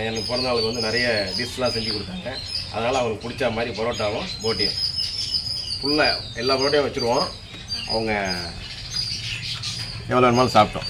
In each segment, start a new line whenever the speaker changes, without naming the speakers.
எனக்கு பிறந்த நாளுக்கு வந்து நிறைய டிஷ்லாம் செஞ்சு கொடுத்தாங்க அதனால் அவங்களுக்கு பிடிச்ச மாதிரி பரோட்டாவும் போட்டியும் ஃபுல்லாக எல்லா பரோட்டையும் வச்சுருவோம் அவங்க எவ்வளோ வேணுமாலும் சாப்பிட்டோம்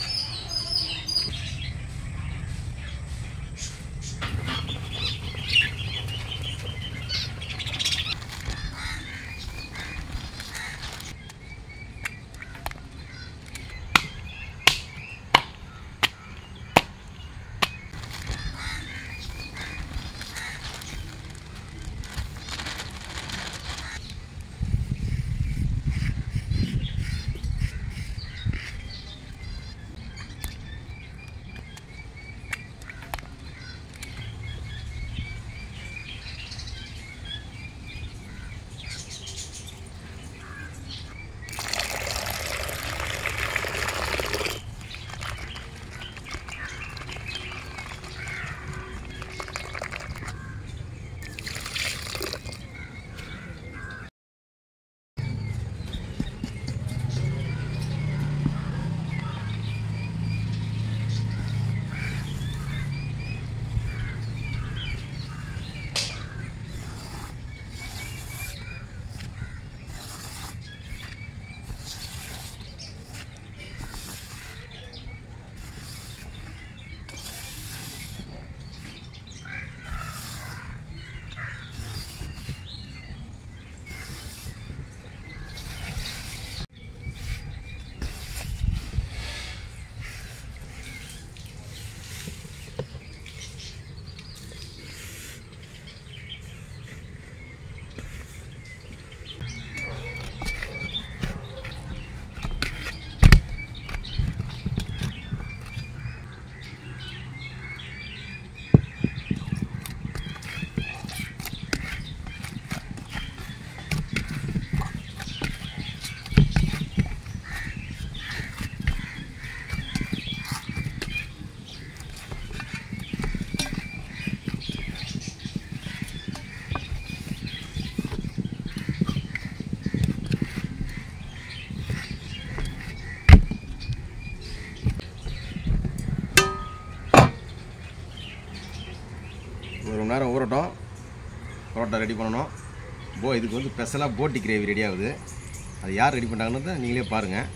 ஒரு மணி நேரம் ஊறட்டும் பரோட்டா ரெடி பண்ணணும் போ இதுக்கு வந்து ஸ்பெஷலாக போட்டி கிரேவி ரெடி ஆகுது அது யார் ரெடி பண்ணுறாங்கன்னு நீங்களே பாருங்கள்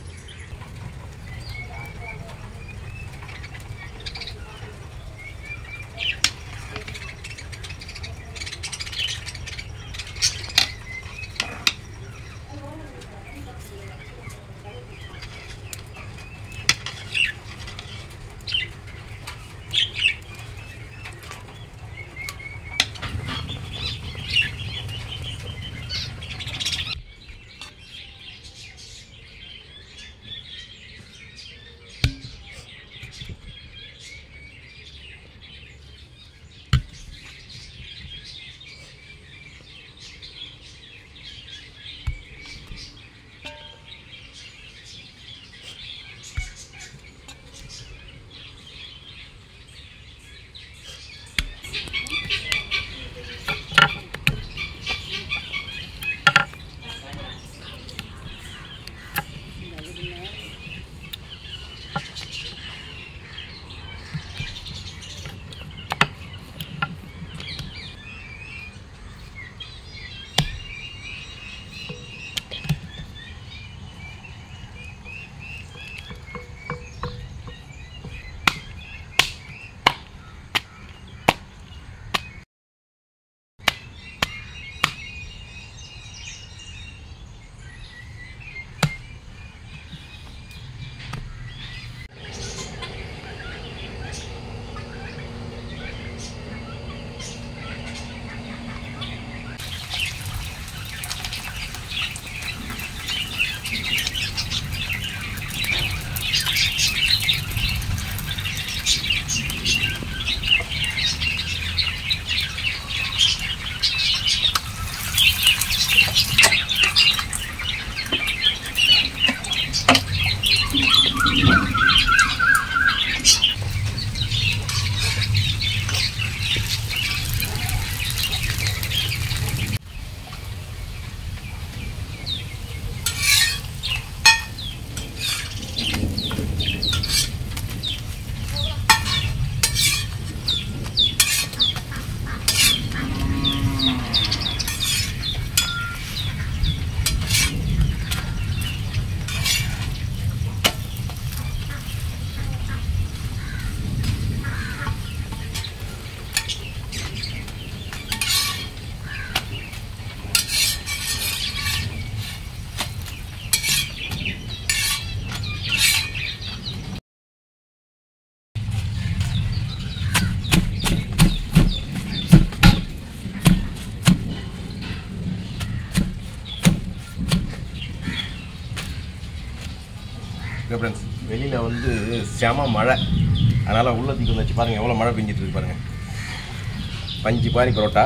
ஓகே ஃப்ரெண்ட்ஸ் வெளியில் வந்து செம மழை அதனால் உள்ள தூக்கி வந்து வச்சு பாருங்கள் எவ்வளோ மழை பெஞ்சிட்டு இருக்கு பாருங்கள் பஞ்சு பாரி பரோட்டா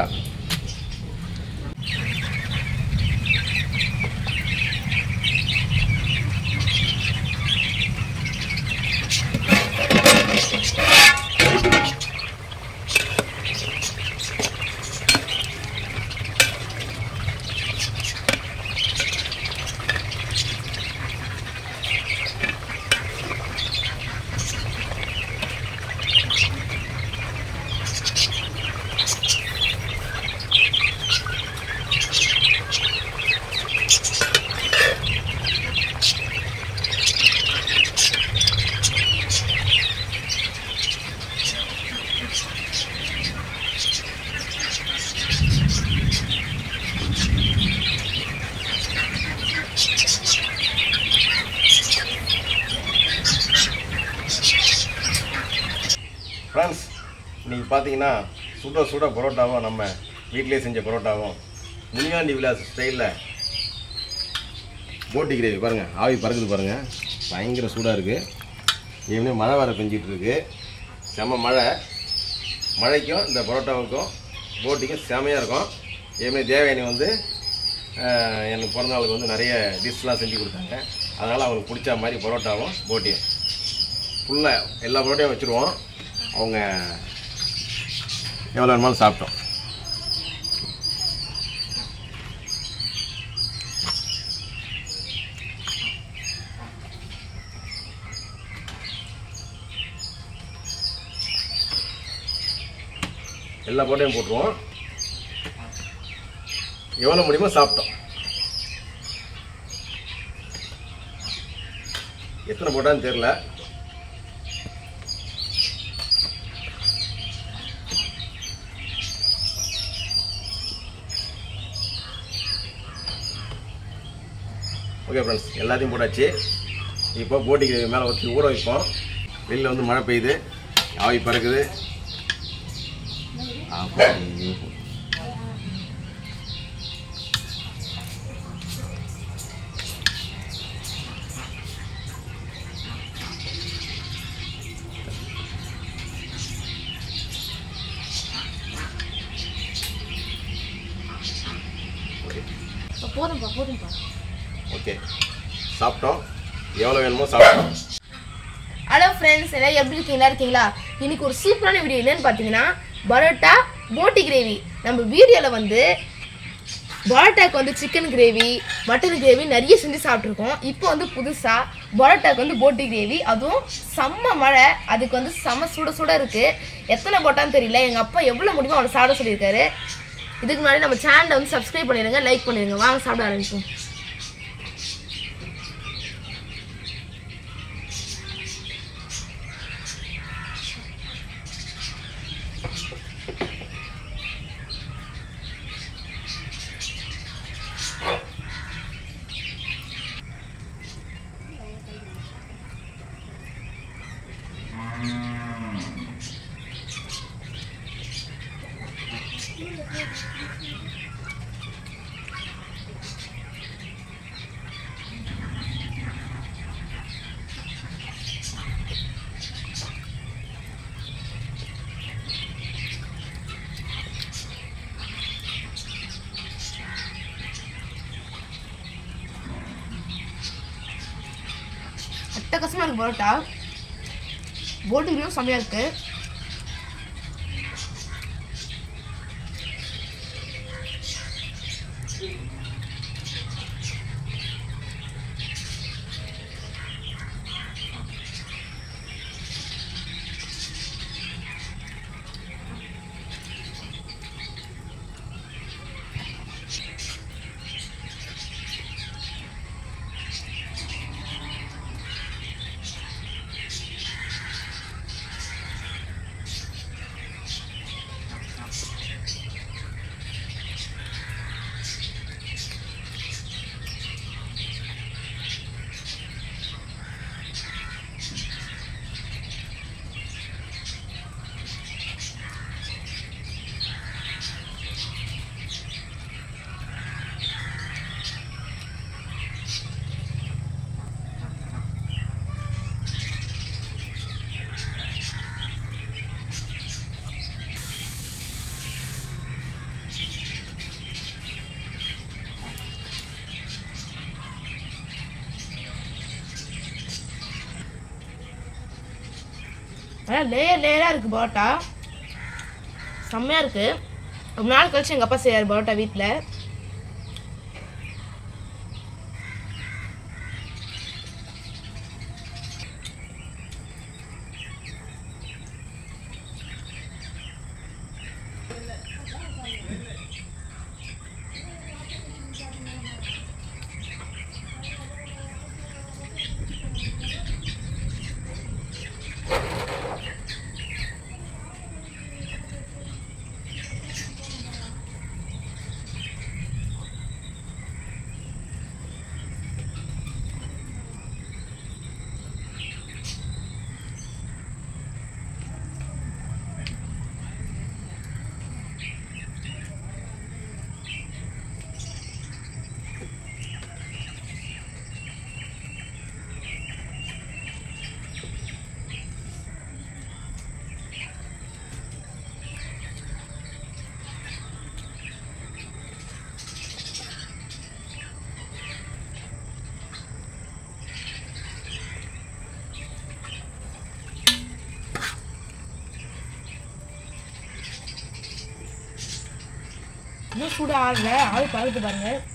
ஃப்ரெண்ட்ஸ் இன்னைக்கு பார்த்தீங்கன்னா சுட சுட பரோட்டாவும் நம்ம வீட்டிலே செஞ்ச பரோட்டாவும் முனியாண்டி விலாஸ் ஸ்டைலில் போட்டி கிரேவி பாருங்கள் ஆவி பறக்குது பாருங்கள் பயங்கர சூடாக இருக்குது ஈவினிங் மழை வர பெஞ்சிட்டு இருக்கு செம மழை மழைக்கும் இந்த பரோட்டாவுக்கும் போட்டிக்கும் செமையாக இருக்கும் ஈவினிங் தேவயானி வந்து ஆஹ், எனக்கு பிறந்த நாளுக்கு வந்து நிறைய டிஷ்லாம் செஞ்சு கொடுத்தாங்க அதனால் அவங்களுக்கு பிடிச்ச மாதிரி பரோட்டாவும் போட்டியும் ஃபுல்லாக எல்லா பரோட்டையும் வச்சுருவோம் அவங்க எவ்வளோ வேணுமாலும் சாப்பிட்டோம் எல்லா போட்டையும் போட்டுருவோம் எவ்வளோ முடியுமோ சாப்பிட்டோம் எத்தனை போட்டான்னு தெரில ஓகே ஃப்ரெண்ட்ஸ் எல்லாத்தையும் போட்டாச்சு இப்போ போட்டிக்கு மேலே வச்சு ஊற வைப்போம் வெளியில் வந்து மழை பெய்யுது ஆவி பறக்குது அப்படி. ஓகே
இப்போ போதும்ப்பா போதும்ப்பா
ஓகே சாப்பிட்டோம் எவ்வளோ வேணுமோ சாப்பிட்டோம்
ஹலோ ஃப்ரெண்ட்ஸ் எல்லாம் எப்படி இருக்கீங்களா இருக்கீங்களா இன்னைக்கு ஒரு சூப்பரான வீடியோ என்னன்னு பார்த்தீங்கன்னா பரோட்டா போட்டி கிரேவி நம்ம வீடியோவில் வந்து பரோட்டாக்கு வந்து சிக்கன் கிரேவி மட்டன் கிரேவி நிறைய செஞ்சு சாப்பிட்ருக்கோம் இப்போ வந்து புதுசாக பரோட்டாக்கு வந்து போட்டி கிரேவி அதுவும் செம்ம மழை அதுக்கு வந்து செம்ம சுட சுட இருக்குது எத்தனை போட்டான்னு தெரியல எங்கள் அப்பா எவ்வளோ முடியுமோ அவனை சாப்பிட சொல்லியிருக்காரு இதுக்கு முன்னாடி நம்ம சேனலை வந்து சப்ஸ்கிரைப் பண்ணிடுங்க லைக் பண்ணிடுங்க வாங்க சாப்பிட ஆரம்பிப்போம் அட்டகாசமாக இருக்கு பரோட்டா போட்டு கிரேவி செம்மையாக இருக்குது ஆனால் லேயர் லேயராக இருக்குது பரோட்டா செம்மையாக இருக்குது ரொம்ப நாள் கழிச்சு எங்கள் அப்பா செய்யார் பரோட்டா வீட்டில் இன்னும் சூடாக ஆகல ஆள் பழகுது பாருங்க